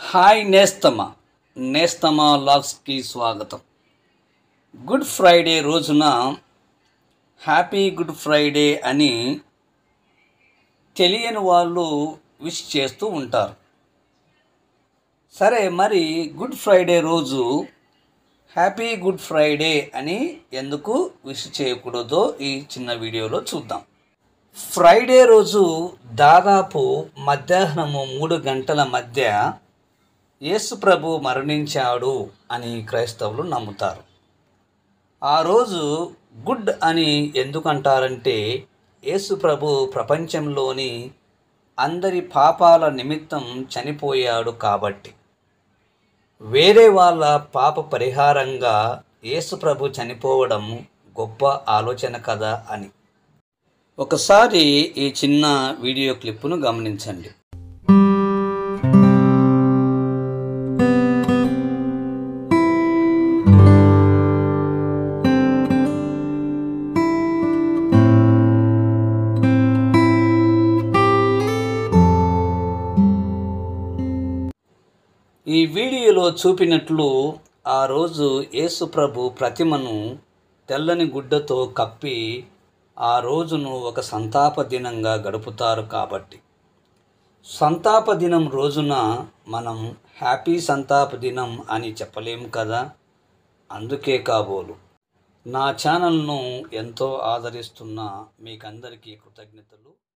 hi నేస్తమ నేస్తమ లాగ్స్కి స్వాగతం గుడ్ ఫ్రైడే రోజున హ్యాపీ గుడ్ ఫ్రైడే అని తెలియని వాళ్ళు విష్ చేస్తూ ఉంటారు సరే మరి గుడ్ ఫ్రైడే రోజు హ్యాపీ గుడ్ ఫ్రైడే అని ఎందుకు విష్ చేయకూడదో ఈ చిన్న వీడియోలో చూద్దాం ఫ్రైడే రోజు దాదాపు మధ్యాహ్నము మూడు గంటల మధ్య యేసు ప్రభు మరణించాడు అని క్రైస్తవులు నమ్ముతారు ఆ రోజు గుడ్ అని ఎందుకంటారంటే యేసు ప్రభు ప్రపంచంలోని అందరి పాపాల నిమిత్తం చనిపోయాడు కాబట్టి వేరే వాళ్ళ పాప పరిహారంగా యేసు ప్రభు చనిపోవడం గొప్ప ఆలోచన కదా అని ఒకసారి ఈ చిన్న వీడియో క్లిప్పును గమనించండి ఈ వీడియోలో చూపినట్లు ఆ రోజు యేసుప్రభు ప్రతిమను తెల్లని గుడ్డతో కప్పి ఆ రోజును ఒక సంతాప దినంగా గడుపుతారు కాబట్టి సంతాప దినం రోజున మనం హ్యాపీ సంతాప దినం అని చెప్పలేము కదా అందుకే కాబోలు నా ఛానల్ను ఎంతో ఆదరిస్తున్న మీకందరికీ కృతజ్ఞతలు